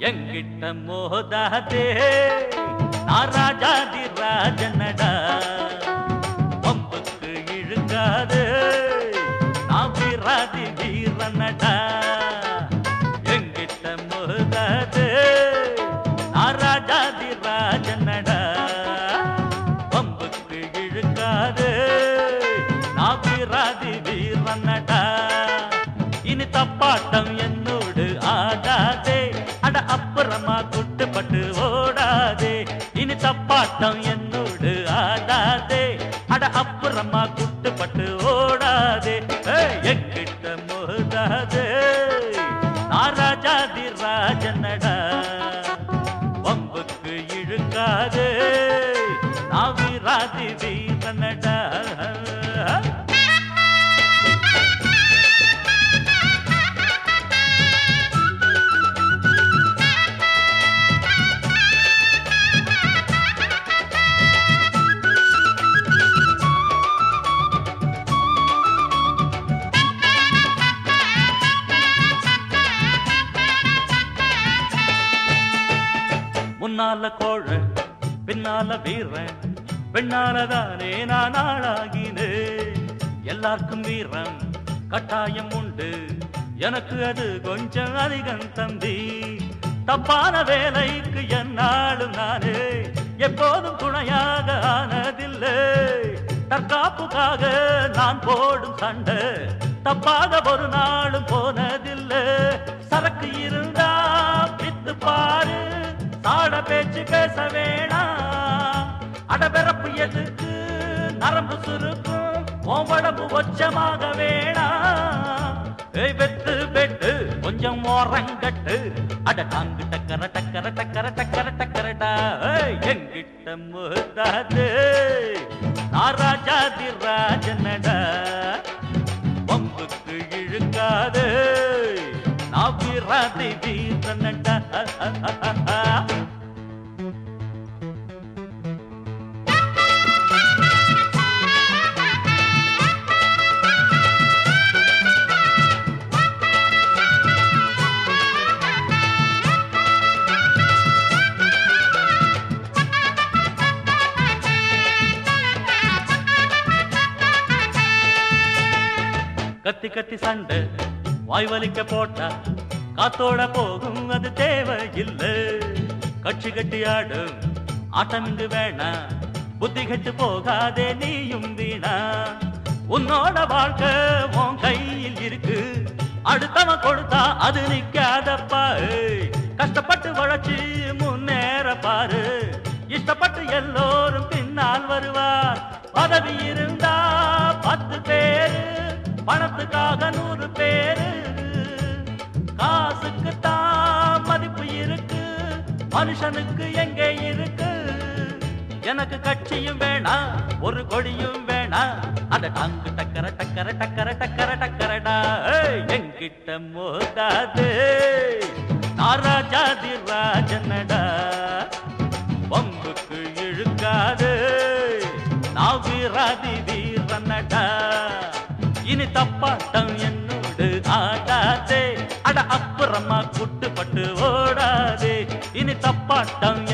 எங்கிட்ட மோதாதே நான் ராஜாதி ராஜனடா பம்புக்கு இழுக்காதே நான் வீராதி வீரனடா எங்கிட்ட மோதாதே நான் ராஜாதி ராஜனடா பம்புக்கு இழுக்காதே நான் வீராதி வீரனடா இனி தப்பாட்டம் என்னோடு ஆடாதே அட அப்புறமா குட்டுப்பட்டு ஓடாதே இனி தப்பாட்டம் என்னோடு ஆடாதே அட அப்புறமா குட்டுப்பட்டு ஓடாதே ஏய், எங்கிட்ட மோதாதே நான் ராஜாதி ராஜனடா வம்புக்கு இழுக்காதே நான் வீராதி வீரனடா முன்னால கோழ பின்னால வீரன் பெண்ணாலதானே நான் ஆளாகினேன் எல்லாருக்கும் வீரம் கட்டாயம் உண்டு எனக்கு அது கொஞ்சம் அதிகம் தம்பி தப்பான வேலைக்கு என்னாலும் நானே எப்போதும் துணையாக ஆனதில்லை தற்காப்புக்காக நான் போடும் சண்டை தப்பாக ஒரு நாளும் போனதில்லை சரக்கு இருந்தா பித்து பாரு தாட பேச்சு பேச வேணாம் அடபிறப்பு எதுக்கு நரம்பு சுருக்கும் உன் உடம்பு ஒச்சமாக வேணாம் ஏய் வெத்து வெட்டு கொஞ்சம் ஓரங்கட்டு அட டாங்கு டக்கர டக்கர டக்கர டக்கர டக்கரடா ஏய், எங்கிட்ட முதாது நான் ராஜாதி ராஜனடா பம்புக்கு இழுக்காது நான் வீராதி வீரனடா கத்தி கத்தி சண்டை வாய் வலிக்க போட்டா காத்தோட போகும் அது தேவையில்லை கட்சி கட்டி ஆடும் ஆட்டம் இங்கு வேணா புத்தி கெட்டு போகாதே நீயும் வீணா உன்னோட வாழ்க்கை உன் கையில் இருக்கு அடுத்தவன் கொடுத்தா அது நிக்காதப்பா ஏய். கஷ்டப்பட்டு உழைச்சி முன்னேற பாரு இஷ்டப்பட்டு எல்லோரும் பின்னால் வருவார் பதவி இருந்தா பத்து பேரு பணத்துக்காக நூறு பேரு காசுக்கு தான் மதிப்பு இருக்கு மனுஷனுக்கு எங்கே இருக்கு எனக்கு கட்சியும் வேணாம் ஒரு கொடியும் வேணாம் அட டாங்கு டக்கர டக்கர டக்கர டக்கர டக்கரடா ஏய், எங்கிட்ட மோதாது நான் ராஜாதி ராஜனடா பம்புக்கு இழுக்காது நான் வீராதி வீரனடா இனி தப்பாட்டம் என்னோடு ஆடாதே அட அப்புறமா குட்டுப்பட்டு ஓடாதே இனி தப்பாட்டம்